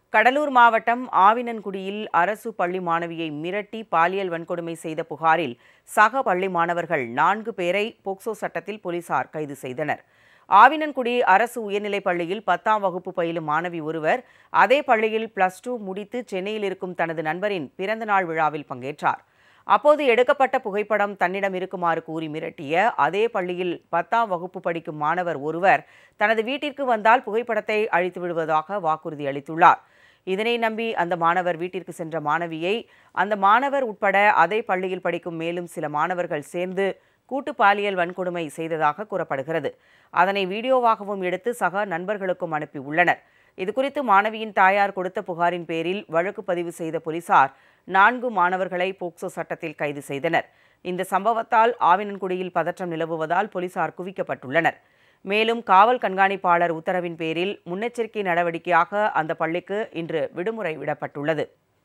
கடலூர் மாவட்டம் ஆவினன்குடியில் அரசு பள்ளி மாணவியை மிரட்டி பாலியல் வன்கொடுமை செய்த புகாரில் சக பள்ளி மாணவர்கள் நான்கு பேரை போக்சோ சட்டத்தில் போலீசார் கைது செய்தனர் ஆவினன்குடி அரசு உயர்நிலைப் பள்ளியில் பத்தாம் வகுப்பு பயிலும் மாணவி ஒருவர் அதே பள்ளியில் பிளஸ் டூ முடித்து சென்னையில் இருக்கும் தனது நண்பரின் பிறந்தநாள் விழாவில் பங்கேற்றார் அப்போது எடுக்கப்பட்ட புகைப்படம் தன்னிடம் இருக்குமாறு கூறி மிரட்டிய அதே பள்ளியில் பத்தாம் வகுப்பு படிக்கும் மாணவர் ஒருவர் தனது வீட்டிற்கு வந்தால் புகைப்படத்தை அழித்து விடுவதாக வாக்குறுதி அளித்துள்ளார் இதனை நம்பி அந்த மாணவர் வீட்டிற்கு சென்ற மாணவியை அந்த மாணவர் உட்பட அதே பள்ளியில் படிக்கும் மேலும் சில மாணவர்கள் சேர்ந்து கூட்டு பாலியல் வன்கொடுமை செய்ததாக கூறப்படுகிறது அதனை வீடியோவாகவும் எடுத்து சக நண்பர்களுக்கும் அனுப்பி உள்ளனர் இதுகுறித்து மாணவியின் தாயார் கொடுத்த புகாரின் பேரில் வழக்கு பதிவு செய்த போலீசார் நான்கு மாணவர்களை போக்சோ சட்டத்தில் கைது செய்தனர் இந்த சம்பவத்தால் ஆவினன்குடியில் பதற்றம் நிலவுவதால் போலீசார் குவிக்கப்பட்டுள்ளனர் மேலும் காவல் கண்காணிப்பாளர் உத்தரவின் பேரில் முன்னெச்சரிக்கை நடவடிக்கையாக அந்த பள்ளிக்கு இன்று விடுமுறை விடப்பட்டுள்ளது